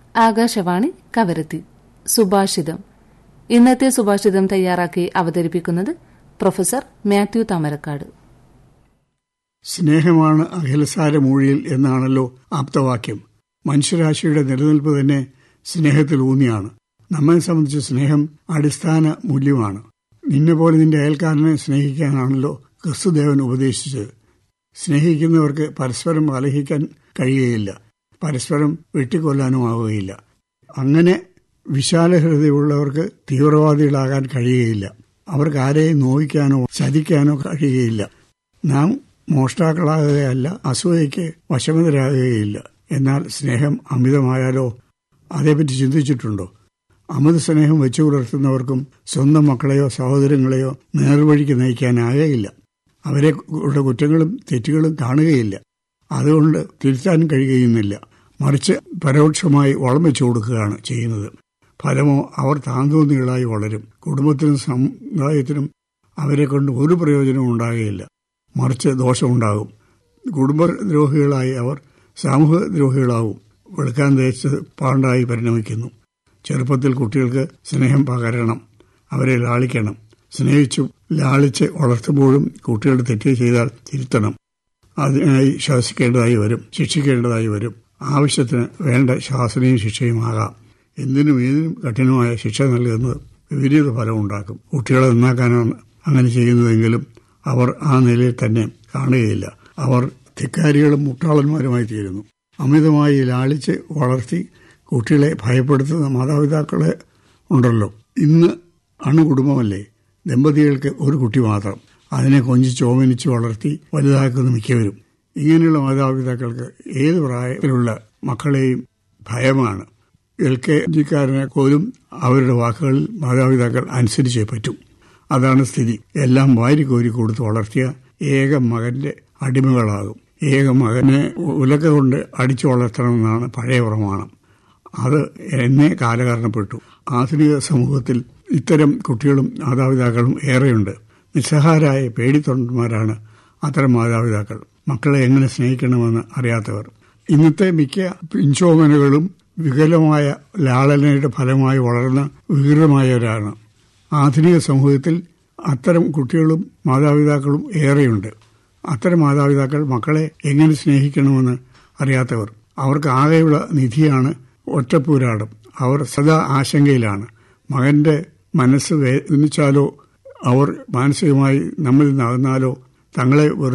ആകാശവാണി കവരത്തി സുഭാഷിതം ഇന്നത്തെ സുഭാഷിതം തയ്യാറാക്കി അവതരിപ്പിക്കുന്നത് പ്രൊഫസർ മാത്യു താമരക്കാട് സ്നേഹമാണ് അഖിലസാരമൂഴിയിൽ എന്നാണല്ലോ ആപ്തവാക്യം മനുഷ്യരാശിയുടെ നിലനിൽപ്പ് തന്നെ സ്നേഹത്തിൽ ഊന്നിയാണ് നമ്മെ സംബന്ധിച്ച് സ്നേഹം അടിസ്ഥാന മൂല്യമാണ് നിന്നെ പോലെ നിന്റെ അയൽക്കാരനെ സ്നേഹിക്കാനാണല്ലോ ക്രിസ്തുദേവൻ ഉപദേശിച്ചത് സ്നേഹിക്കുന്നവർക്ക് പരസ്പരം കലഹിക്കാൻ കഴിയുകയില്ല പരസ്പരം വെട്ടിക്കൊല്ലാനും ആവുകയില്ല അങ്ങനെ വിശാല ഹൃദയമുള്ളവർക്ക് തീവ്രവാദികളാകാൻ കഴിയുകയില്ല അവർക്ക് ആരെയും നോവിക്കാനോ ചതിക്കാനോ കഴിയുകയില്ല നാം മോഷ്ടാക്കളാകുകയല്ല അസൂയയ്ക്ക് വശമതരാകുകയില്ല എന്നാൽ സ്നേഹം അമിതമായാലോ അതേപ്പറ്റി ചിന്തിച്ചിട്ടുണ്ടോ അമിത സ്നേഹം വെച്ചു പുലർത്തുന്നവർക്കും സ്വന്തം മക്കളെയോ സഹോദരങ്ങളെയോ നേർവഴിക്ക് നയിക്കാനാകുകയില്ല അവരെ കുറ്റങ്ങളും തെറ്റുകളും കാണുകയില്ല അതുകൊണ്ട് തിരുത്താൻ കഴിയുന്നില്ല മറിച്ച് പരോക്ഷമായി വളം വെച്ചു കൊടുക്കുകയാണ് ചെയ്യുന്നത് ഫലമോ അവർ താന്തോന്നികളായി വളരും കുടുംബത്തിനും സമുദായത്തിനും അവരെ കൊണ്ട് ഒരു പ്രയോജനവും ഉണ്ടാകുകയില്ല മറിച്ച് ദോഷമുണ്ടാകും കുടുംബദ്രോഹികളായി അവർ സാമൂഹ്യ ദ്രോഹികളാവും വെളുക്കാൻ തേച്ച് പാണ്ടായി പരിണമിക്കുന്നു ചെറുപ്പത്തിൽ കുട്ടികൾക്ക് സ്നേഹം പകരണം അവരെ ലാളിക്കണം സ്നേഹിച്ചു ലാളിച്ച് വളർത്തുമ്പോഴും കുട്ടികൾ തെറ്റ് ചെയ്താൽ തിരുത്തണം അതിനായി ശാസിക്കേണ്ടതായി വരും ശിക്ഷിക്കേണ്ടതായി വരും ആവശ്യത്തിന് വേണ്ട ശാസനയും ശിക്ഷയുമാകാം എന്തിനും ഏതിനും കഠിനമായ ശിക്ഷ നൽകുന്നത് വിപരീത ഫലമുണ്ടാക്കും കുട്ടികളെ നന്നാക്കാനാണ് അങ്ങനെ ചെയ്യുന്നതെങ്കിലും അവർ ആ നിലയിൽ തന്നെ കാണുകയില്ല അവർ ധിക്കാരികളും മുട്ടാളന്മാരുമായി തീരുന്നു അമിതമായി ലാളിച്ച് വളർത്തി കുട്ടികളെ ഭയപ്പെടുത്തുന്ന മാതാപിതാക്കളെ ഉണ്ടല്ലോ ഇന്ന് അണുകുടുംബമല്ലേ ദമ്പതികൾക്ക് ഒരു കുട്ടി മാത്രം അതിനെ കൊഞ്ചി ചോമനിച്ച് വളർത്തി വലുതാക്കുന്ന മിക്കവരും ഇങ്ങനെയുള്ള മാതാപിതാക്കൾക്ക് ഏത് പ്രായത്തിലുള്ള മക്കളെയും ഭയമാണ് എൽ കെ ജിക്കാരനെ പോലും അവരുടെ വാക്കുകളിൽ മാതാപിതാക്കൾ അനുസരിച്ചേ പറ്റും അതാണ് സ്ഥിതി എല്ലാം വാരിക്കോരി കൊടുത്ത് വളർത്തിയ ഏക മകന്റെ അടിമകളാകും ഏക മകനെ ഉലക്ക കൊണ്ട് അടിച്ചു വളർത്തണമെന്നാണ് പഴയ പ്രമാണം അത് എന്നെ കാലകാരണപ്പെട്ടു ആധുനിക സമൂഹത്തിൽ ഇത്തരം കുട്ടികളും മാതാപിതാക്കളും ഏറെയുണ്ട് നിസ്സഹാരായ പേടിത്തൊണ്ടന്മാരാണ് അത്തരം മാതാപിതാക്കൾ മക്കളെ എങ്ങനെ സ്നേഹിക്കണമെന്ന് അറിയാത്തവർ ഇന്നത്തെ മിക്ക പിഞ്ചോമനകളും വികലമായ ലാളനയുടെ ഫലമായി വളർന്ന വികൃതമായവരാണ് ആധുനിക സമൂഹത്തിൽ അത്തരം കുട്ടികളും മാതാപിതാക്കളും ഏറെയുണ്ട് അത്തരം മാതാപിതാക്കൾ മക്കളെ എങ്ങനെ സ്നേഹിക്കണമെന്ന് അറിയാത്തവർ അവർക്ക് ആകെയുള്ള നിധിയാണ് ഒറ്റപ്പൂരാടം അവർ സദാ ആശങ്കയിലാണ് മകന്റെ മനസ്സ് വേദനിച്ചാലോ അവർ മാനസികമായി നമ്മിൽ നിന്നകന്നാലോ തങ്ങളെ